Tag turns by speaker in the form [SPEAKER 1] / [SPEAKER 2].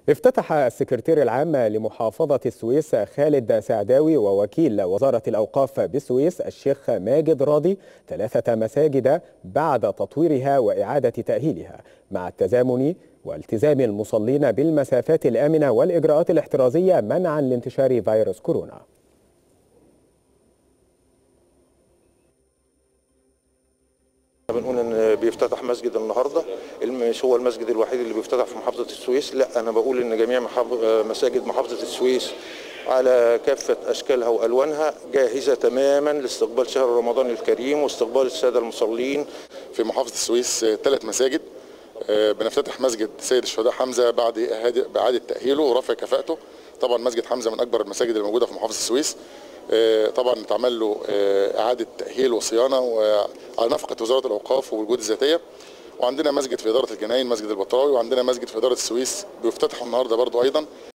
[SPEAKER 1] افتتح السكرتير العام لمحافظة السويس خالد سعداوي ووكيل وزارة الأوقاف بالسويس الشيخ ماجد راضي ثلاثة مساجد بعد تطويرها وإعادة تأهيلها مع التزامن والتزام المصلين بالمسافات الآمنة والإجراءات الاحترازية منعا لانتشار فيروس كورونا
[SPEAKER 2] بنقول ان بيفتتح مسجد النهارده مش هو المسجد الوحيد اللي بيفتتح في محافظه السويس لا انا بقول ان جميع مساجد محافظه السويس على كافه اشكالها والوانها جاهزه تماما لاستقبال شهر رمضان الكريم واستقبال الساده المصلين
[SPEAKER 3] في محافظه السويس ثلاث مساجد بنفتتح مسجد سيد الشهداء حمزه بعد اعاده تاهيله ورفع كفاءته طبعا مسجد حمزه من اكبر المساجد الموجوده في محافظه السويس طبعا اتعمل له اعاده تاهيل وصيانه وعلى نفقه وزاره الاوقاف والجهود الذاتيه وعندنا مسجد في اداره الجناين مسجد البطراوي وعندنا مسجد في اداره السويس بيفتتحوا النهارده برضو ايضا